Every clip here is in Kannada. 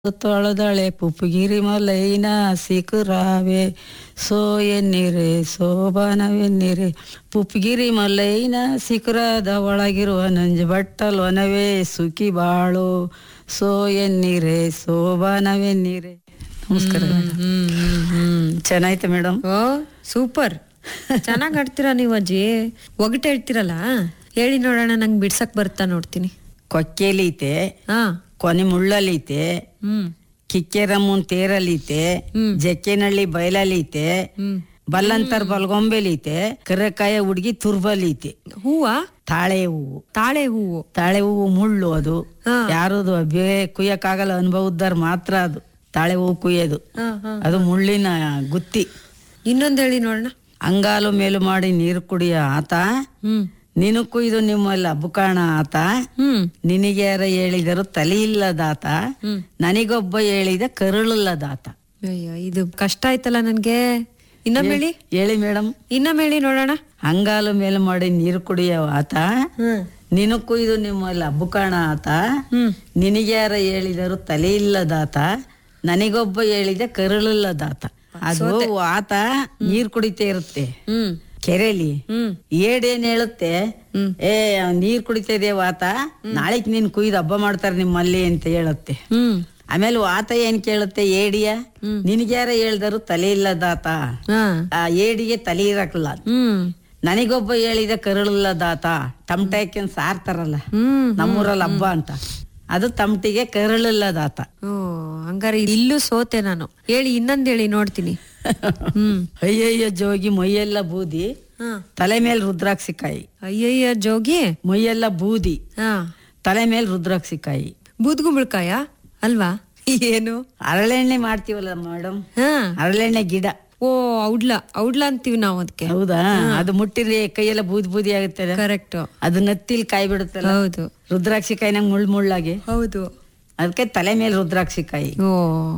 ತೊಳೆದಳೆ ಪುಪ್ಪಗಿರಿ ಮಲೈನ ಸಿಕುರಾವೆ ಸೋ ಎನ್ನಿರೆ ಸೋಬಾನವೆನ್ನಿರೆ ಪುಪ್ಪಗಿರಿ ಮಲೈನ ಸಿಕುರದ ಒಳಗಿರುವ ನಂಜು ಬಟ್ಟಲ್ ಒನವೇ ಸುಖಿ ಬಾಳು ಸೋ ಎನ್ನಿರೆ ಸೋಬಾನವೆನ್ನಿರೆ ನಮಸ್ಕಾರ ಹ್ಮ್ ಹ್ಮ್ ಹ್ಮ್ ಚೆನ್ನಾಯ್ತು ಮೇಡಮ್ ಓ ಸೂಪರ್ ಚೆನ್ನಾಗ್ ಆಡ್ತೀರಾ ನೀವು ಅಜ್ಜಿ ಒಗಟ್ ಹೇಳ್ತೀರಲ್ಲ ಹೇಳಿ ನೋಡೋಣ ನಂಗೆ ಬಿಡ್ಸಕ್ ಬರ್ತಾ ನೋಡ್ತೀನಿ ಕೊಕ್ಕೆಲೀತೆ ಹಾ ಕೊನೆ ಮುಳ್ಳಲೀತೆ ಹ್ಮ್ ಕಿಕ್ಕೆರಮ್ಮನ್ ತೇರಲೀತೆ ಹ್ಮ್. ಜಕ್ಕೆನಹಳ್ಳಿ ಬಯಲಲೀತೆ ಹ್ಮ್ ಬಲ್ಲಂತರ್ ಬಲ್ಗೊಂಬೆಲೀತೆ ಕರೆಕಾಯ ಹುಡುಗಿ ತುರ್ಬಲೀತೆ ಹೂವ ತಾಳೆ ಹೂವು ತಾಳೆ ಹೂವು ತಾಳೆ ಹೂವು ಮುಳ್ಳು ಅದು ಹಾ. ಯಾರದು ಬೇ ಕುಯ್ಯಕ್ಕಾಗಲ್ಲ ಅನುಭವದ್ದಾರ ಮಾತ್ರ ಅದು ತಾಳೆ ಹೂವು ಕುಯ್ಯೋದು ಹಾ ಹಾ ಅದು ಮುಳ್ಳಿನ ಗುತ್ತಿ ಇನ್ನೊಂದ್ ಹೇಳಿ ನೋಡೋಣ ಅಂಗಾಲು ಮೇಲು ಮಾಡಿ ನೀರು ಕುಡಿಯ ಆತ ಹ್ಮ್ ನೀನು ಕುಯ್ದು ನಿಮ್ಮಲ್ಲಿ ಅಬ್ಬುಕಾಣ ಆತ ಹ್ಮ್ ನಿನಗೆ ಯಾರ ಹೇಳಿದರು ತಲೆ ಇಲ್ಲದಾತ ಹ್ಮ್. ನನಗೊಬ್ಬ ಹೇಳಿದ ಕರುಳಿಲ್ಲದಾತ ಅಯ್ಯೋ ಇದು ಕಷ್ಟ ಆಯ್ತಲ್ಲ ನನ್ಗೆ ಇನ್ನೊಮ್ಮೆ ಹೇಳಿ ಹೇಳಿ ಮೇಡಮ್ ಇನ್ನೊಮ್ಮೆ ಹೇಳಿ ನೋಡೋಣ ಅಂಗಾಲು ಮೇಲೆ ಮಾಡಿ ನೀರು ಕುಡಿಯೋ ಆತ ಹ್ಮ್ ನೀನು ಕುಯ್ದು ನಿಮ್ಮಲ್ಲಿ ಅಬ್ಬುಕಾಣ ಆತ ಹ್ಮ್ ನಿನಗೆ ಯಾರ ಹೇಳಿದರು ತಲೆ ಇಲ್ಲದಾತ ನನಗೊಬ್ಬ ಹೇಳಿದ ಕರುಳಿಲ್ಲದಾತ ಅದು ಆತ ನೀರ್ ಕುಡಿತಾ ಇರುತ್ತೆ ಹ್ಮ್ ಕೆರೆಲಿ ಹ್ಮ್ ಏಡೇನ್ ಹೇಳುತ್ತೆ ಹ್ಮ್. ಏ ನೀರ್ ಕುಡಿತಾ ಇದೆಯಾ ಆತ ನಾಳೆಗ್ ನೀನ್ ಕುಯ್ದು ಹಬ್ಬ ಮಾಡ್ತಾರೆ ನಿಮ್ಮಲ್ಲಿ ಅಂತ ಹೇಳುತ್ತೆ ಹ್ಮ್ ಆಮೇಲೆ ಆತ ಏನ್ ಕೇಳುತ್ತೆ ಏಡಿಯ ನಿನಗ್ಯಾರ ಹೇಳ್ದರು ತಲೆ ಇಲ್ಲದಾತ ಹಾ ಆ ಏಡಿಗೆ ತಲೆ ಇರಕ್ಲ ಹ್ಮ್ ನನಗೊಬ್ಬ ಹೇಳಿದ ಕರುಳಿಲ್ಲದಾತ ಟಮಟೆ ಹಾಕ್ಯಂಡ್ ಸಾರ್ತಾರಲ್ಲ ಹ್ಮ್ ನಮ್ಮೂರಲ್ಲಿ ಹಬ್ಬ ಅಂತ ಅದು ತಮಟಿಗೆ ಕರುಳಿಲ್ಲದಾತ ಓ ಹಂಗಾರೆ ಇಲ್ಲೂ ಸೋತೆ ನಾನು ಹೇಳಿ ಇನ್ನೊಂದ್ ಹೇಳಿ ನೋಡ್ತೀನಿ ಹ್ಮ್ ಅಯ್ಯಯ್ಯ ಜೋಗಿ ಮೈಯೆಲ್ಲ ಬೂದಿ ಹಾ ತಲೆ ಮೇಲೆ ರುದ್ರಾಕ್ಷಿಕಾಯಿ ಅಯ್ಯಯ್ಯ ಜೋಗಿ ಮೈಯೆಲ್ಲ ಬೂದಿ ಹಾ ತಲೆ ಮೇಲೆ ರುದ್ರಾಕ್ಷಿಕಾಯಿ ಬೂದ್ಗುಂಬಳಕಾಯ ಅಲ್ವಾ ಏನು ಹರಳೆಣ್ಣೆ ಮಾಡ್ತೀವಲ್ಲ ಮೇಡಮ್ ಹಾ ಹರಳೆಣ್ಣೆ ಗಿಡ ಓ ಔಡ್ಲ ಔಡ್ಲ ಅಂತೀವಿ ನಾವು ಅದಕ್ಕೆ ಹೌದಾ ಅದು ಮುಟ್ಟಿರಿ ಕೈಯೆಲ್ಲ ಬೂದಿ ಬೂದಿ ಆಗುತ್ತೆ ಕರೆಕ್ಟ್ ಅದು ನತ್ತಿಲ್ ಕಾಯಿ ಬಿಡುತ್ತಲ್ಲ ಹೌದು ರುದ್ರಾಕ್ಷಿ ಕಾಯಿನಾಗ ಮುಳ್ ಮುಳ್ಳಾಗಿ ಹೌದು ಅದಕ್ಕೆ ತಲೆ ಮೇಲೆ ರುದ್ರಾಕ್ಷಿ ಕಾಯಿ ಓ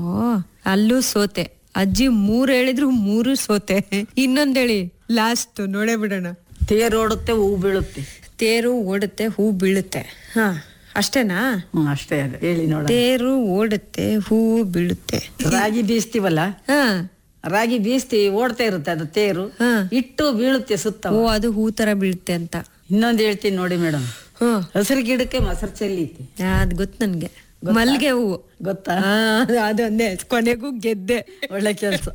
ಅಲ್ಲೂ ಸೋತೆ ಅಜ್ಜಿ ಮೂರ್ ಹೇಳಿದ್ರು ಮೂರು ಸೋತೆ ಇನ್ನೊಂದ್ ಹೇಳಿ ಲಾಸ್ಟ್ ನೋಡೇ ಬಿಡೋಣ ತೇರು ಓಡುತ್ತೆ ಹೂ ಬೀಳುತ್ತೆ ತೇರು ಓಡುತ್ತೆ ಹೂ ಬೀಳುತ್ತೆ ಹಾ ಅಷ್ಟೇನಾ ಹ್ಮ್ ಅಷ್ಟೇ ಅದು ಹೇಳಿ ನೋಡ ತೇರು ಓಡುತ್ತೆ ಹೂವು ಬೀಳುತ್ತೆ ರಾಗಿ ಬೀಸ್ತೀವಲ್ಲ ಹಾ ರಾಗಿ ಬೀಸ್ತೀವಿ ಓಡ್ತಾ ಇರುತ್ತೆ ಅದು ತೇರು ಹಾ ಇಟ್ಟು ಬೀಳುತ್ತೆ ಸುತ್ತ ಓ ಅದು ಹೂ ತರ ಬೀಳುತ್ತೆ ಅಂತ ಇನ್ನೊಂದು ಹೇಳ್ತೀನಿ ನೋಡಿ ಮೇಡಮ್ ಹ್ಮ್ ಹಸಿರು ಗಿಡಕ್ಕೆ ಮೊಸರು ಚೆಲ್ಲೀತಿ ಅದ್ ಗೊತ್ತು ನನ್ಗೆ ಮಲ್ಗೆ ಹೂವು ಗೊತ್ತಾ ಆ, ಅದು- ಅದೊಂದೇ ಕೊನೆಗೂ ಗೆದ್ದೆ ಒಳ್ಳೆ ಕೆಲಸ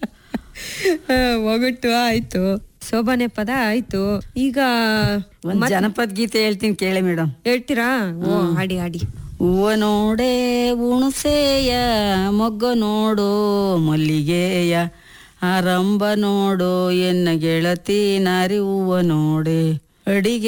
ಆ, ಒಗಟು ಆಯ್ತು ಶೋಭಾನೆ ಪದ ಆಯ್ತು ಈಗ ಒಂದ್ ಜನಪದ ಗೀತೆ ಹೇಳ್ತೀನಿ ಕೇಳಿ ಮೇಡಮ್ ಹೇಳ್ತೀರಾ ಓ ಆಡಿ ಆಡಿ ಹೂವ ನೋಡೆ ಉಣಸೆಯ ಮೊಗ್ಗ ನೋಡು ಮಲ್ಲಿಗೆಯ ಆರಂಭ ನೋಡು ಎನ್ನ ಗೆಳತಿ ನಾರಿ ಹೂವ ನೋಡೆ ಅಡಿಗೆ